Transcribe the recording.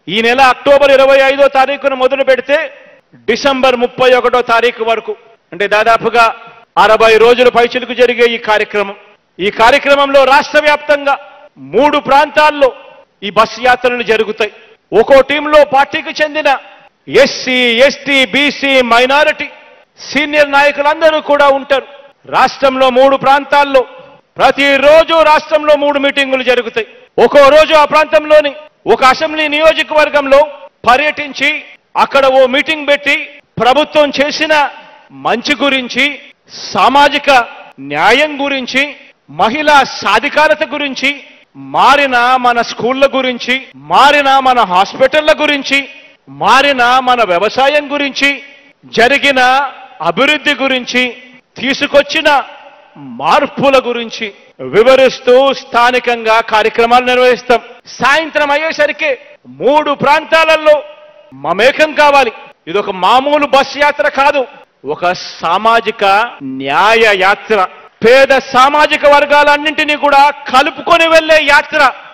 ఈ నెల అక్టోబర్ ఇరవై ఐదో తారీఖున మొదలు పెడితే డిసెంబర్ ముప్పై ఒకటో తారీఖు వరకు అంటే దాదాపుగా అరవై రోజుల పైచిలకు జరిగే ఈ కార్యక్రమం ఈ కార్యక్రమంలో రాష్ట్ర వ్యాప్తంగా మూడు ప్రాంతాల్లో ఈ బస్ యాత్రలు జరుగుతాయి ఒక్కో టీంలో పార్టీకి చెందిన SC ST BC minority senior నాయకులందరూ కూడా ఉంటారు రాష్ట్రంలో మూడు ప్రాంతాల్లో ప్రతిరోజు రాష్ట్రంలో మూడు మీటింగులు జరుగుతాయి ఒక్కో రోజు ఆ ప్రాంతంలోని ఒక అసెంబ్లీ నియోజకవర్గంలో పర్యటించి అక్కడ ఓ మీటింగ్ పెట్టి ప్రభుత్వం చేసిన మంచి గురించి సామాజిక న్యాయం గురించి మహిళా సాధికారత గురించి మారిన మన స్కూళ్ళ గురించి మారిన మన హాస్పిటళ్ల గురించి మారిన మన వ్యవసాయం గురించి జరిగిన అభివృద్ధి గురించి తీసుకొచ్చిన మార్పుల గురించి వివరిస్తూ స్థానికంగా కార్యక్రమాలు నిర్వహిస్తాం సాయంత్రం అయ్యేసరికి మూడు ప్రాంతాలలో మమేకం కావాలి ఇది ఒక మామూలు బస్ యాత్ర కాదు ఒక సామాజిక న్యాయ యాత్ర పేద సామాజిక వర్గాలన్నింటినీ కూడా కలుపుకొని వెళ్లే యాత్ర